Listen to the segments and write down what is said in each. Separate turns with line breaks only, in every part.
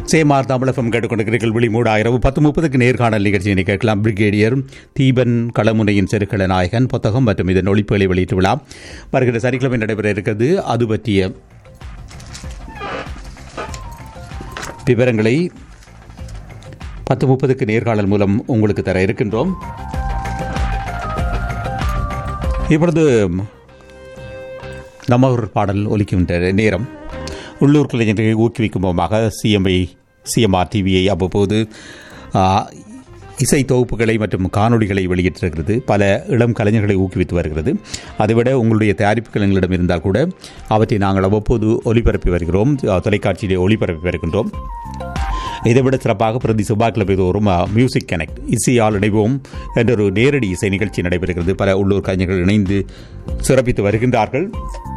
சேமார் தமிழகம் கேட்டுக்கொண்டிருக்கிறீர்கள் விழிமூட இரவு பத்து முப்பதுக்கு நேர்காணல் நிகழ்ச்சியினை கேட்கலாம் பிரிகேடியர் தீபன் களமுனையின் செருக்கள நாயகன் புத்தகம் மற்றும் இதன் ஒளிப்புகளை வெளியிட்டு விழா வருகிற சனிக்கிழமை நடைபெற இருக்கிறது அது பற்றிய விவரங்களை பத்து முப்பதுக்கு நேர்காணல் மூலம் உங்களுக்கு தர இருக்கின்றோம் இப்பொழுது நம்ம ஒரு பாடல் ஒலிக்கின்ற நேரம் உள்ளூர் கலைஞர்களை ஊக்குவிக்கும் விதமாக சிஎம்ஐ சிஎம்ஆர் டிவியை அவ்வப்போது ஆ, இசை தொகுப்புகளை மற்றும் காணொளிகளை வெளியிட்டிருக்கிறது பல இளம் கலைஞர்களை ஊக்குவித்து வருகிறது அதைவிட உங்களுடைய தயாரிப்புகள் எங்களிடம் இருந்தால் கூட அவற்றை நாங்கள் அவ்வப்போது ஒளிபரப்பி வருகிறோம் அ, தொலைக்காட்சியிலே ஒளிபரப்பி வருகின்றோம் இதைவிட சிறப்பாக பிரதி செவ்வாய்க்கிழமை தோறும் அ, மியூசிக் கனெக்ட் இசையால் இணைவோம் என்ற ஒரு நேரடி இசை நிகழ்ச்சி நடைபெறுகிறது பல உள்ளூர் கலைஞர்கள் இணைந்து சிறப்பித்து வருகின்றார்கள்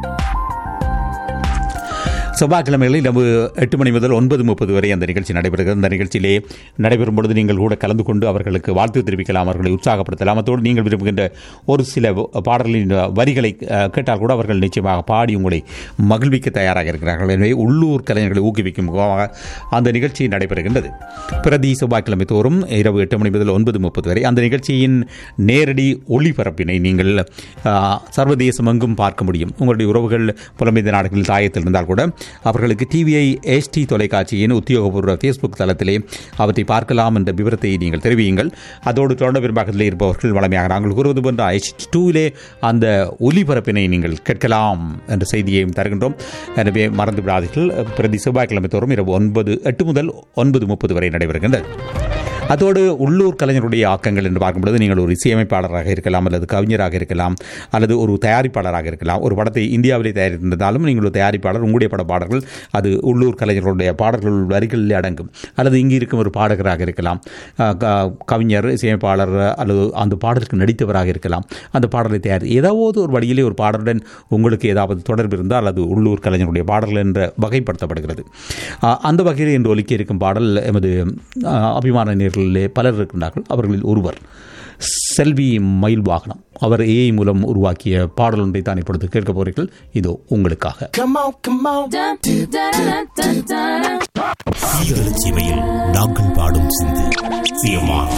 செவ்வாய்க்கிழமைகளில் இரவு எட்டு மணி முதல் ஒன்பது முப்பது வரை அந்த நிகழ்ச்சி நடைபெறுகிறது அந்த நிகழ்ச்சியிலே நடைபெறும் பொழுது நீங்கள் கூட கலந்து கொண்டு அவர்களுக்கு வாழ்த்து தெரிவிக்கலாம் அவர்களை உற்சாகப்படுத்தலாம் அத்தோடு நீங்கள் விரும்புகின்ற ஒரு சில பாடல்களின் வரிகளை அஹ், கேட்டால் கூட அவர்கள் நிச்சயமாக பாடி உங்களை மகிழ்விக்க தயாராக இருக்கிறார்கள் எனவே உள்ளூர் கலைஞர்களை ஊக்குவிக்கும் முகமாக அந்த நிகழ்ச்சி நடைபெறுகின்றது பிரதி செவ்வாய்க்கிழமை தோறும் இரவு எட்டு மணி முதல் ஒன்பது முப்பது வரை அந்த நிகழ்ச்சியின் நேரடி ஒளிபரப்பினை நீங்கள் அஹ், சர்வதேசம் எங்கும் பார்க்க முடியும் உங்களுடைய உறவுகள் புலம்பெயர்ந்த நாடுகளில் தாயத்தில் இருந்தால் கூட அவர்களுக்கு டிவிஐ எஸ்டி தொலைக்காட்சியின் உத்தியோகபூர்வ ஃபேஸ்புக் தளத்திலே அவற்றை பார்க்கலாம் என்ற விவரத்தை நீங்கள் தெரிவியுங்கள் அதோடு தொடர்ந்து பெரும்பாகத்தில் இருப்பவர்கள் வளமையாக நாங்கள் கூறுவது போன்ற எச் டூவிலே அந்த ஒலிபரப்பினை நீங்கள் கேட்கலாம் என்ற செய்தியையும் தருகின்றோம் எனவே மறந்து விடாதீர்கள் பிரதி செவ்வாய்க்கிழமை தோறும் இரவு ஒன்பது எட்டு முதல் ஒன்பது முப்பது வரை நடைபெறுகின்றது அதோடு உள்ளூர் கலைஞருடைய ஆக்கங்கள் என்று பார்க்கும்பொழுது நீங்கள் ஒரு இசையமைப்பாளராக இருக்கலாம் அல்லது கவிஞராக இருக்கலாம் அல்லது ஒரு தயாரிப்பாளராக இருக்கலாம் ஒரு படத்தை இந்தியாவிலே தயாரித்திருந்தாலும் நீங்கள் ஒரு தயாரிப்பாளர் உங்களுடைய பட பாடல்கள் அது உள்ளூர் கலைஞர்களுடைய பாடல்கள் வரிகளில் அடங்கும் அல்லது இங்கு இருக்கும் ஒரு பாடகராக இருக்கலாம் அஹ், க- கவிஞர் இசையமைப்பாளர் அல்லது அந்த பாடலுக்கு நடித்தவராக இருக்கலாம் அந்த பாடலை தயார் ஏதாவது ஒரு வழியிலே ஒரு பாடலுடன் உங்களுக்கு ஏதாவது தொடர்பு இருந்தால் அது உள்ளூர் கலைஞருடைய பாடல்கள் என்ற வகைப்படுத்தப்படுகிறது அஹ், அந்த வகையில் இன்று ஒலிக்க இருக்கும் பாடல் எமது அஹ், அபிமான நேர்களிலே பலர் இருக்கின்றார்கள் அவர்களில் ஒருவர் செல்வி மயில் வாகனம் அவர் ஏஐ மூலம் உருவாக்கிய பாடல் ஒன்றை தான் இப்பொழுது கேட்க போறீர்கள் இதோ உங்களுக்காக
Come on, come on.
Dun, dun, dun, dun, dun.
சீதளச் சீமையில் நாங்கள் பாடும் சிந்து சிஎம்ஆர்